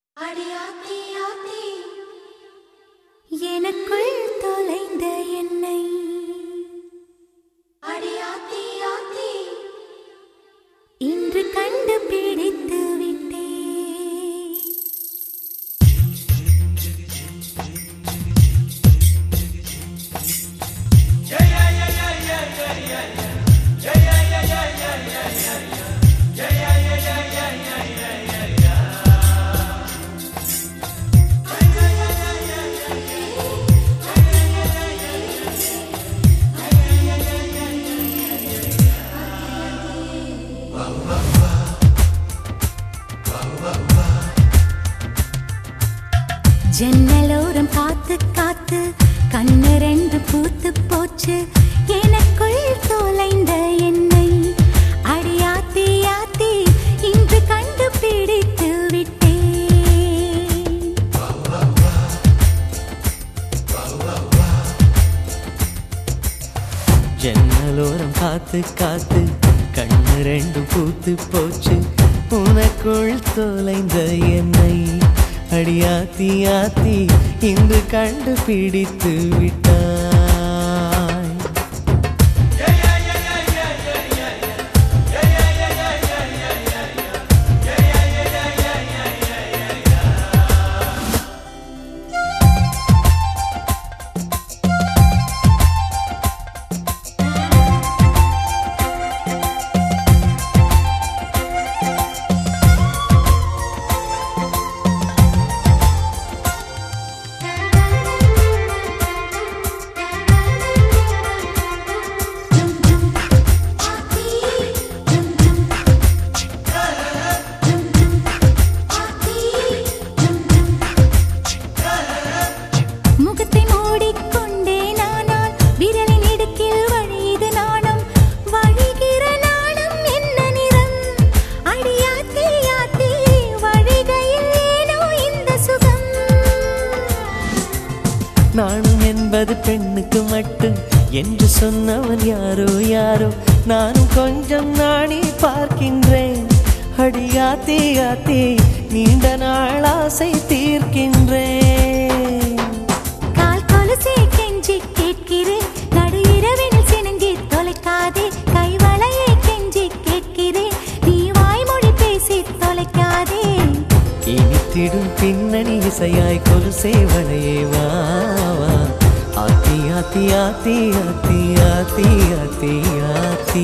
அடியாத்தி ஆத்தி எனக்குள் தொலைந்த என்னை அடியாத்தி ஆத்தி இன்று கண்டுபிடித்து விட்டே ஜன்னலோரம் காத்து காத்து கண்ணு ரெண்டு பூத்து போச்சு எனக்குள் தொலைந்த என்னை அடியாத்தி ஆத்தி இன்று கண்டுபிடித்து விட்டேன் ஜன்னலோரம் காத்து காத்து கண்ணு ரெண்டும் பூத்து போச்சு உனக்குள் தொலைந்த என்னை அடியாத்தி ஆத்தி இன்று கண்டுபிடித்து விட்டாய் முகத்தை மூடிக்கொண்டே நானால் விரலின் இடுக்கில் வழியுது நாணம் வழிகிற நாணம் என்ன நிறம் அடியாத்தி ஆத்தி வழிகையில் ஏனோ இந்த சுகம் நானும் என்பது பெண்ணுக்கு மட்டும் என்று சொன்னவன் யாரோ யாரோ நானும் கொஞ்சம் நாணி பார்க்கின்றேன் அடியாத்தி ஆத்தி நீண்ட நாள் ஆசை தீர்க்கின்றேன் கால் கொலுசை கெஞ்சி கேட்கிறேன் நடு இரவினில் சினுங்கி தொலைக்காதே கைவளையை கெஞ்சி கேட்கிறேன் நீ வாய்மொழி பேசி தொலைக்காதே இனித்திடும் பின்னணி இசையாய் கொலு சேவனையே வா வா. ஆத்தி ஆத்தி ஆத்தி ஆத்தி ஆத்தி ஆத்தி ஆத்தி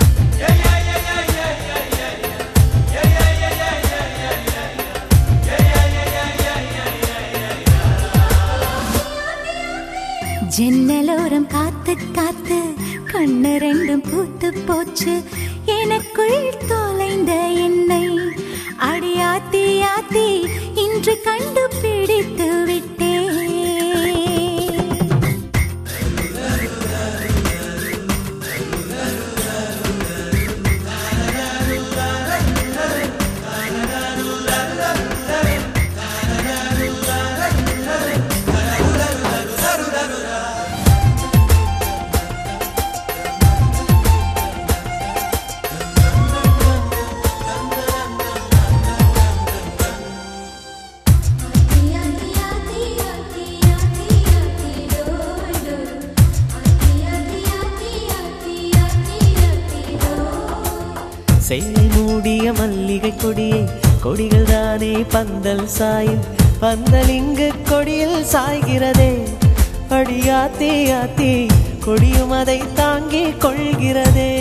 ஜன்னலோரம் காத்து காத்து கண்ணு ரெண்டும் பூத்து போச்சு எனக்குள் தொலைந்த என்னை அடியாத்தி ஆத்தி இன்று கண்டுபிடித்து விட்டேன் சேலை மூடிய மல்லிகை கொடியே கொடிகள் தானே பந்தல் சாயும் பந்தல் இங்கு கொடியில் சாய்கிறதே அடியாத்தி ஆத்தி கொடியும் அதை தாங்கிக் கொள்கிறதே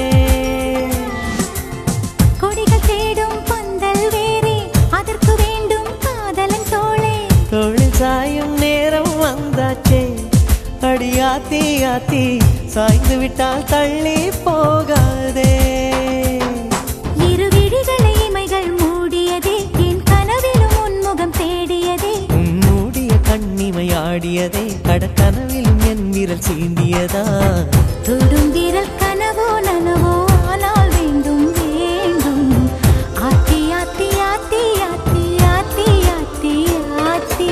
கொடிகள் தேடும் பந்தல் வேறே அதற்கு வேண்டும் காதலன் தோளே தொழில் சாயும் நேரம் வந்தாச்சே அடியாத்தி ஆத்தி சாய்ந்து விட்டால் தள்ளி போகாதே இரு விழிகளை இமைகள் மூடியதே என் கனவிலும் உன்முகம் தேடியதே உன் மூடிய கண்ணிமை ஆடியதே கடற்கனவிலும் என் விரல் சீண்டியதா தொடும் விரல் கனவோ நனவோ ஆனால் வேண்டும் வேண்டும் ஆத்தி ஆத்தி ஆத்தி ஆத்தி ஆத்தி ஆத்தி ஆத்தி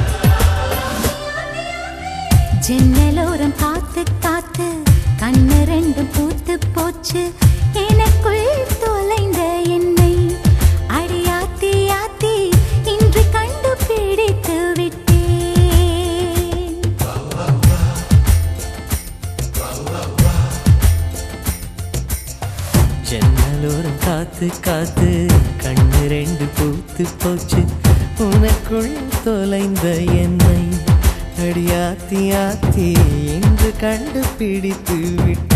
ஜன்னலோரம் காத்து காத்து கண்ணு போச்சு எனக்குள் தொலைந்த என்னை அடியாத்தி ஆத்தி இன்று கண்டுபிடித்து விட்டேன் ஜன்னலோரம் காத்து காத்து கண்ணு ரெண்டு பூத்து போச்சு உனக்குள் தொலைந்த என்னை அடியாத்தி ஆத்தி என்று கண்டுபிடித்து விட்டு